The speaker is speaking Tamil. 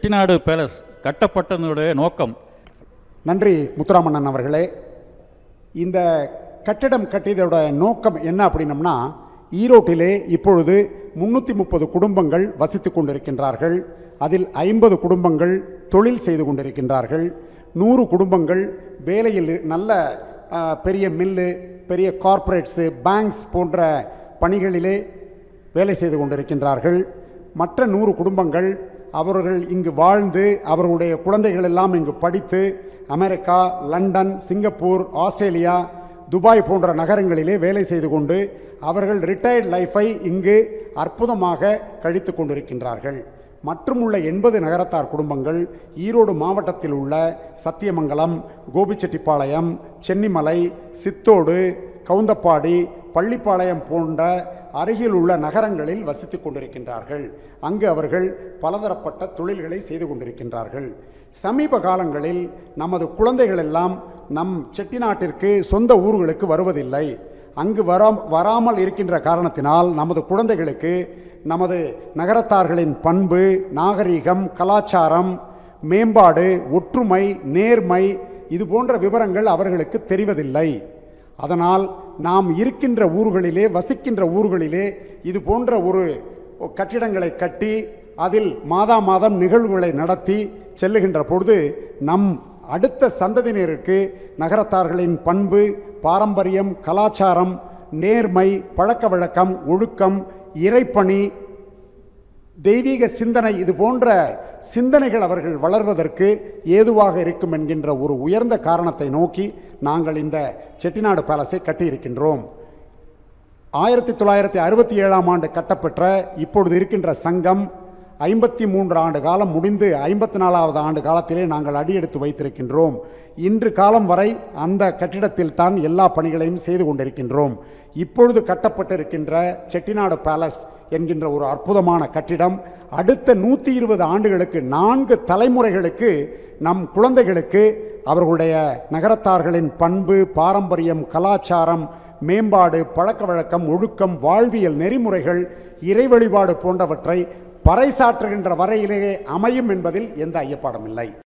செட்டிநாடு பேலஸ் கட்டப்பட்டதனுடைய நோக்கம் நன்றி முத்துராமண்ணன் அவர்களே இந்த கட்டிடம் கட்டியதோட நோக்கம் என்ன அப்படின்னம்னா ஈரோட்டிலே இப்பொழுது முன்னூற்றி முப்பது குடும்பங்கள் வசித்து கொண்டிருக்கின்றார்கள் அதில் ஐம்பது குடும்பங்கள் தொழில் செய்து கொண்டிருக்கின்றார்கள் நூறு குடும்பங்கள் வேலையில் இரு- நல்ல ஆ, பெரிய மில்லு பெரிய கார்ப்பரேட்ஸு பேங்க்ஸ் போன்ற பணிகளிலே வேலை செய்து கொண்டிருக்கின்றார்கள் மற்ற நூறு குடும்பங்கள் அவர்கள் இங்கு வாழ்ந்து அவர்களுடைய குழந்தைகள் எல்லாம் இங்கு படித்து America London Singapore Australia Dubai போன்ற நகரங்களிலே வேலை செய்து கொண்டு அவர்கள் ரிட்டையர்ட் லைஃபை இங்கு அற்புதமாக கழித்து கொண்டிருக்கின்றார்கள் மற்றும் உள்ள எண்பது நகரத்தார் குடும்பங்கள் ஈரோடு மாவட்டத்தில் உள்ள சத்தியமங்கலம் கோபிச்செட்டிப்பாளையம் சென்னிமலை சித்தோடு கவுந்தப்பாடி பள்ளிப்பாளையம் போன்ற அருகில் உள்ள நகரங்களில் வசித்துக் கொண்டிருக்கின்றார்கள் அங்கு அவர்கள் பலதரப்பட்ட தொழில்களை செய்து கொண்டிருக்கின்றார்கள் சமீப காலங்களில் நமது குழந்தைகள் எல்லாம் நம் செட்டிநாட்டிற்கு சொந்த ஊர்களுக்கு வருவதில்லை அங்கு வரா வராமல் இருக்கின்ற காரணத்தினால் நமது குழந்தைகளுக்கு நமது நகரத்தார்களின் பண்பு நாகரீகம் கலாச்சாரம் மேம்பாடு ஒற்றுமை நேர்மை இது போன்ற விவரங்கள் அவர்களுக்கு தெரிவதில்லை அதனால் நாம் இருக்கின்ற ஊர்களிலே வசிக்கின்ற ஊர்களிலே இது போன்ற ஒரு கட்டிடங்களை கட்டி அதில் மாதா மாதம் நிகழ்வுகளை நடத்தி செல்லுகின்ற பொழுது நம் அடுத்த சந்ததியினருக்கு நகரத்தார்களின் பண்பு பாரம்பரியம் கலாச்சாரம் நேர்மை பழக்க வழக்கம் ஒழுக்கம் இறைப்பணி தெய்வீக சிந்தனை இது போன்ற சிந்தனைகள் அவர்கள் வளர்வதற்கு ஏதுவாக இருக்கும் என்கின்ற ஒரு உயர்ந்த காரணத்தை நோக்கி நாங்கள் இந்த செட்டிநாடு பேலஸை கட்டியிருக்கின்றோம் ஆயிரத்தி தொள்ளாயிரத்தி அறுபத்தி ஏழாம் ஆண்டு கட்டப்பெற்ற இப்பொழுது இருக்கின்ற சங்கம் ஐம்பத்தி மூன்று ஆண்டு காலம் முடிந்து ஐம்பத்தி நாலாவது ஆண்டு காலத்திலே நாங்கள் அடியெடுத்து வைத்திருக்கின்றோம் இன்று காலம் வரை அந்த கட்டிடத்தில் தான் எல்லா பணிகளையும் செய்து கொண்டிருக்கின்றோம் இப்பொழுது கட்டப்பட்டிருக்கின்ற செட்டிநாடு பேலஸ் என்கின்ற ஒரு அற்புதமான கட்டிடம் அடுத்த நூற்றி இருபது ஆண்டுகளுக்கு நான்கு தலைமுறைகளுக்கு நம் குழந்தைகளுக்கு அவர்களுடைய நகரத்தார்களின் பண்பு பாரம்பரியம் கலாச்சாரம் மேம்பாடு பழக்க வழக்கம் ஒழுக்கம் வாழ்வியல் நெறிமுறைகள் இறை வழிபாடு போன்றவற்றை பறைசாற்றுகின்ற வரையிலேயே அமையும் என்பதில் எந்த ஐயப்பாடும் இல்லை